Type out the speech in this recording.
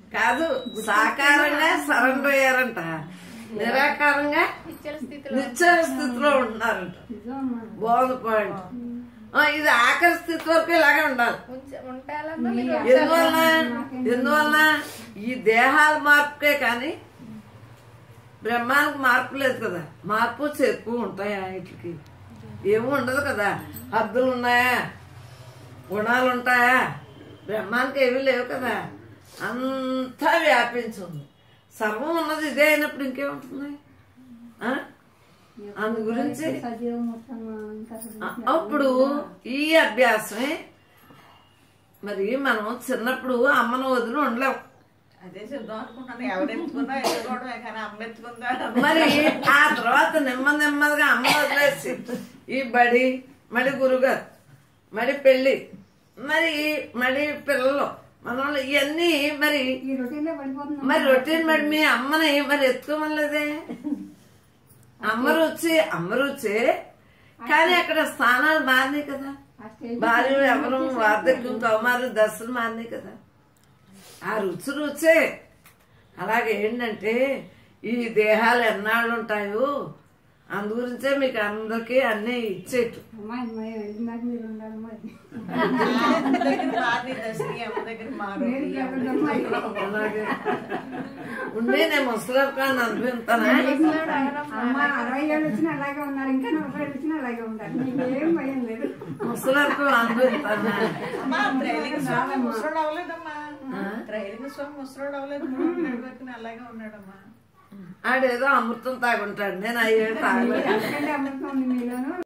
కాదు సాకారంగా సరెండర్ అయ్యారంట నిరాకారంగా నిశ్చల స్థితిలో నిశ్చల స్థితిలో ఉంటున్నారంట నిజమమ్మా. బాగుంది పాయింట్ ఆ, ఇది ఆఖరి స్థితి వరకు ఇలాగే ఉండాలి ఉంచ- ఉంటాలన్నా మీరు ఎందువల్ల ఎందువల్ల ఈ దేహాల మార్పుకే కానీ బ్రహ్మానికి మార్పు లేదు కదా మార్పు చేర్పు ఉంటాయా వీటికి ఏమి ఉండదు కదా హద్దులు ఉన్నాయా గుణాలు ఉంటాయా బ్రహ్మానికి ఏమీ లేవు కదా అంతా వ్యాపించింది సర్వం ఉన్నది ఇదే అయినప్పుడు ఇంకేముంటుంది ఆ? అందు గురించి సజీవం మొత్తం ఇంకా అ- అప్పుడు ఈ అభ్యాసమే మరి మనం చిన్నప్పుడు అమ్మను వదిలి ఉండలేం అదే చెప్దాం అనుకున్నాను ఎవరు ఎత్తుకున్నా ఎత్తుకోవడమే కానీ అమ్మ ఎత్తుకుందా మరి ఆ తర్వాత నెమ్మది నెమ్మదిగా అమ్మ వదిలేసి ఈ బడి మడి గురుగారు మడి పెళ్లి మరి మడి పిల్లలు మనోళ్ళు ఇవన్నీ మరి ఈ రొటీన్ లో పడిపోతున్నాం మరి రొటీన్ మరి మీ అమ్మని మరి ఎత్తుకోమలేదే అమ్మ రుచి అమ్మ రుచే కానీ అక్కడ స్థానాలు మారినాయి కదా ఆ స్టేజ్ భార్య ఎవరు వార్ధక్యం కౌమారు దశలు మారినాయి కదా ఆ రుచి రుచే అలాగే ఏంటంటే ఈ దేహాలు ఎన్నాళ్ళు ఉంటాయో అందు గురించే మీకు అందరికీ అన్నీ ఇచ్చేటు అమ్మాయి అమ్మాయి వెళ్ళినాక మీరు ఉండాలి మరి అమ్మ దగ్గర మారి దశకి అమ్మ దగ్గర మారు మీరు లేకుండా అమ్మాయి. అలాగే ఉండే నేను ముసలకాన్ని అనుభవిస్తానా అమ్మ అరవై ఏళ్ళు వచ్చినా అలాగే ఉన్నారు ఇంకా నలభై ఏళ్ళు వచ్చినా అలాగే ఉంటారు నీకేం భయం లేదు ముసలకు అనుభవిస్తానా అమ్మా ట్రైలింగ్ స్వామి ముసలోడు అవ్వలేదమ్మా ట్రైలింగ్ స్వామి ముసలోడు అవ్వలేదు మూడు నెలల అలాగే ఉన్నాడమ్మా ఆడేదో అమృతం తాగుంటాడు నేను అయ్యేది తాగలేదు ఎందుకంటే అమృతం ఉంది మీలోను